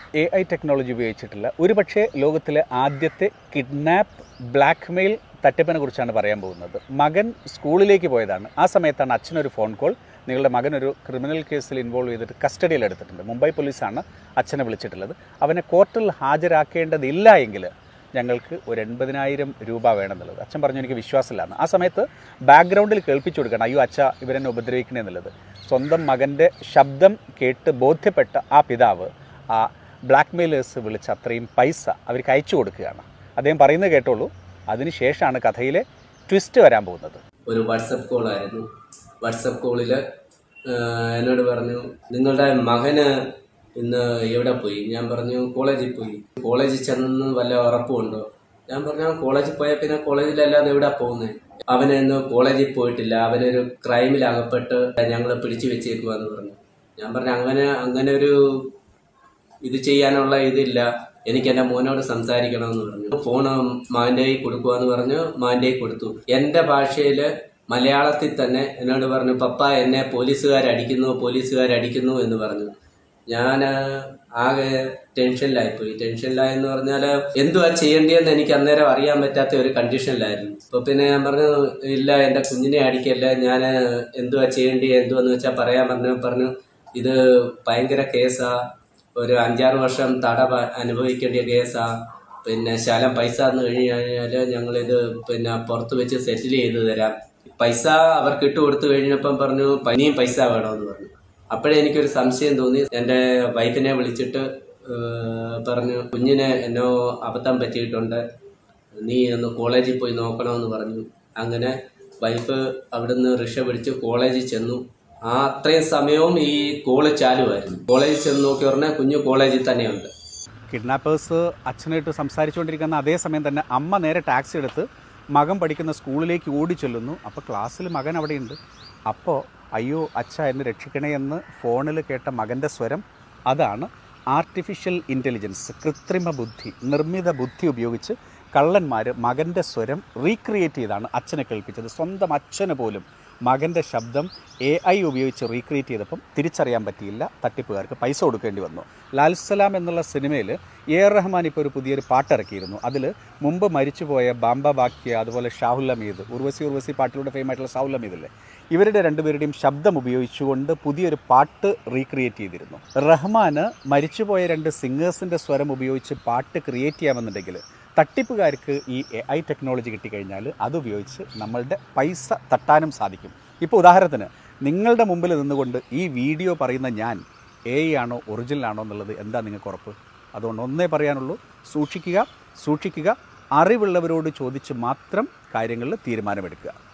A I technology ഉപയോഗിച്ചിട്ടുള്ള ഒരുപക്ഷെ ലോകത്തിലെ ആദ്യത്തെ കിഡ്നാപ്പ് ബ്ലാക്ക്മെയിൽ തട്ടിപ്പിനെ കുറിച്ചാണ് പറയാൻ പോകുന്നത് മകൻ സ്കൂളിലേക്ക് പോയതാണ് ആ സമയത്താണ് അച്ഛനൊരു ഫോൺ കോൾ നിങ്ങളുടെ മകൻ ഒരു ക്രിമിനൽ കേസിൽ ഇൻവോൾവ് ചെയ്തിട്ട് കസ്റ്റഡിയിൽ എടുത്തിട്ടുണ്ട് മുംബൈ പോലീസാണ് അച്ഛനെ വിളിച്ചിട്ടുള്ളത് അവനെ കോർട്ടിൽ ഹാജരാക്കേണ്ടതില്ല എങ്കിൽ ഞങ്ങൾക്ക് ഒരു എൺപതിനായിരം രൂപ വേണമെന്നുള്ളത് അച്ഛൻ പറഞ്ഞു എനിക്ക് വിശ്വാസമില്ലാന്ന് ആ സമയത്ത് ബാക്ക്ഗ്രൗണ്ടിൽ കേൾപ്പിച്ചു കൊടുക്കണം അയ്യോ അച്ഛ ഇവരെന്നെ ഉപദ്രവിക്കണേ എന്നുള്ളത് സ്വന്തം മകൻ്റെ ശബ്ദം കേട്ട് ബോധ്യപ്പെട്ട ആ പിതാവ് ആ ബ്ലാക്ക് മെയിലേഴ്സ് വിളിച്ച് അത്രയും പൈസ അവർക്ക് അയച്ചു കൊടുക്കുകയാണ് അദ്ദേഹം പറയുന്നത് കേട്ടോളൂ അതിനുശേഷമാണ് കഥയിലെ ട്വിസ്റ്റ് വരാൻ പോകുന്നത് ഒരു വാട്സപ്പ് കോളായിരുന്നു വാട്സപ്പ് കോളിൽ എന്നോട് പറഞ്ഞു നിങ്ങളുടെ മകന് ഇന്ന് എവിടെ പോയി ഞാൻ പറഞ്ഞു കോളേജിൽ പോയി കോളേജിൽ ചെന്നെന്ന് വല്ല ഉറപ്പുണ്ടോ ഞാൻ പറഞ്ഞു "ആ, കോളേജിൽ പോയാൽ പിന്നെ കോളേജിലല്ലാതെ എവിടെ പോകുന്നത് അവന് ഇന്ന് കോളേജിൽ പോയിട്ടില്ല അവനൊരു ക്രൈമിൽ അകപ്പെട്ട് ഞങ്ങൾ പിടിച്ചു വെച്ചേക്കുവാന്ന് പറഞ്ഞു ഞാൻ പറഞ്ഞു അങ്ങനെ അങ്ങനെ ഒരു ഇത് ചെയ്യാനുള്ള ഇതില്ല എനിക്ക് എന്റെ മോനോട് സംസാരിക്കണമെന്ന് പറഞ്ഞു ഫോണ് മാൻ്റെ കയ്യിൽ കൊടുക്കുവാന്ന് പറഞ്ഞു മാൻ്റെ കയ്യിൽ കൊടുത്തു എന്റെ ഭാഷയില് മലയാളത്തിൽ തന്നെ എന്നോട് പറഞ്ഞു പപ്പ എന്നെ പോലീസുകാരടിക്കുന്നു പോലീസുകാരടിക്കുന്നു എന്ന് പറഞ്ഞു ഞാൻ ആകെ ടെൻഷനിലായിപ്പോയി ടെൻഷനിലായെന്ന് പറഞ്ഞാൽ എന്തുവാ ചെയ്യേണ്ടിയെന്ന് എനിക്ക് അന്നേരം അറിയാൻ പറ്റാത്ത ഒരു കണ്ടീഷനിലായിരുന്നു അപ്പൊ പിന്നെ ഞാൻ പറഞ്ഞു ഇല്ല എന്റെ കുഞ്ഞിനെ അടിക്കല്ല ഞാൻ എന്തുവാ ചെയ്യേണ്ടി എന്തുവെന്ന് വെച്ചാൽ പറയാൻ പറഞ്ഞു പറഞ്ഞു ഇത് ഭയങ്കര കേസാ ഒരു അഞ്ചാറ് വർഷം തടവ് അനുഭവിക്കേണ്ട കേസാ പിന്നെ ശാലം പൈസ തന്നു കഴിഞ്ഞു കഴിഞ്ഞാൽ ഞങ്ങളിത് പിന്നെ പുറത്ത് വെച്ച് സെറ്റിൽ ചെയ്ത് തരാം പൈസ അവർക്ക് ഇട്ട് കൊടുത്തു കഴിഞ്ഞപ്പം പറഞ്ഞു പനിയും പൈസ വേണമെന്ന് പറഞ്ഞു അപ്പോഴേ എനിക്കൊരു സംശയം തോന്നി എൻ്റെ വൈഫിനെ വിളിച്ചിട്ട് ഏഹ്, പറഞ്ഞു കുഞ്ഞിന് എന്നോ അബദ്ധം പറ്റിയിട്ടുണ്ട് നീ ഒന്ന് കോളേജിൽ പോയി നോക്കണമെന്ന് പറഞ്ഞു അങ്ങനെ വൈഫ് അവിടുന്ന് റിക്ഷ പിടിച്ച് കോളേജിൽ ചെന്നു ആ അത്രയും സമയവും ഈ കോള് ചാലുമായിരുന്നു കോളേജിൽ ചെന്ന് നോക്കി പറഞ്ഞാൽ കുഞ്ഞു കോളേജിൽ തന്നെയുണ്ട് കിഡ്നാപ്പേഴ്സ് അച്ഛനായിട്ട് സംസാരിച്ചുകൊണ്ടിരിക്കുന്ന അതേ സമയം തന്നെ അമ്മ നേരെ ടാക്സി എടുത്ത് മകൻ പഠിക്കുന്ന സ്കൂളിലേക്ക് ഓടി ചെല്ലുന്നു അപ്പോൾ ക്ലാസ്സിൽ മകൻ അവിടെയുണ്ട് അപ്പോൾ അയ്യോ അച്ഛ എന്നെ രക്ഷിക്കണേ എന്ന് ഫോണിൽ കേട്ട മകൻ്റെ സ്വരം അതാണ് ആർട്ടിഫിഷ്യൽ ഇൻ്റലിജൻസ് കൃത്രിമ ബുദ്ധി നിർമ്മിത ബുദ്ധി ഉപയോഗിച്ച് കള്ളന്മാർ മകൻ്റെ സ്വരം റീക്രിയേറ്റ് ചെയ്താണ് അച്ഛനെ കേൾപ്പിച്ചത് സ്വന്തം അച്ഛന് പോലും മകൻ്റെ ശബ്ദം എ ഐ ഉപയോഗിച്ച് റീക്രിയേറ്റ് ചെയ്തപ്പം തിരിച്ചറിയാൻ പറ്റിയില്ല തട്ടിപ്പുകാർക്ക് പൈസ കൊടുക്കേണ്ടി വന്നു ലാൽസലാം എന്നുള്ള സിനിമയിൽ എ ആർ റഹ്മാൻ ഇപ്പോൾ ഒരു പുതിയൊരു പാട്ട് ഇറക്കിയിരുന്നു അതിൽ മുമ്പ് മരിച്ചുപോയ ബാംബ ബാക്കിയ അതുപോലെ ഷാഹുൽ ഹമീദ് ഉർവശി ഉർവശി പാട്ടിലൂടെ ഫെയിം ആയിട്ടുള്ള ഷാഹുൽ ഹമീദ് അല്ലേ ഇവരുടെ രണ്ടുപേരുടെയും ശബ്ദം ഉപയോഗിച്ചുകൊണ്ട് പുതിയൊരു പാട്ട് റീക്രിയേറ്റ് ചെയ്തിരുന്നു റഹ്മാന് മരിച്ചുപോയ രണ്ട് സിംഗേഴ്സിൻ്റെ സ്വരം ഉപയോഗിച്ച് പാട്ട് ക്രിയേറ്റ് ചെയ്യാമെന്നുണ്ടെങ്കിൽ തട്ടിപ്പുകാർക്ക് ഈ എ ഐ ടെക്നോളജി കിട്ടിക്കഴിഞ്ഞാൽ അതുപയോഗിച്ച് നമ്മളുടെ പൈസ തട്ടാനും സാധിക്കും ഇപ്പോൾ ഉദാഹരണത്തിന് നിങ്ങളുടെ മുമ്പിൽ നിന്നുകൊണ്ട് ഈ വീഡിയോ പറയുന്ന ഞാൻ എ ആണോ ഒറിജിനൽ ആണോ എന്നുള്ളത് എന്താ നിങ്ങൾക്ക് ഉറപ്പ് അതുകൊണ്ട് ഒന്നേ പറയാനുള്ളൂ സൂക്ഷിക്കുക സൂക്ഷിക്കുക അറിവുള്ളവരോട് ചോദിച്ച് മാത്രം കാര്യങ്ങളിൽ തീരുമാനമെടുക്കുക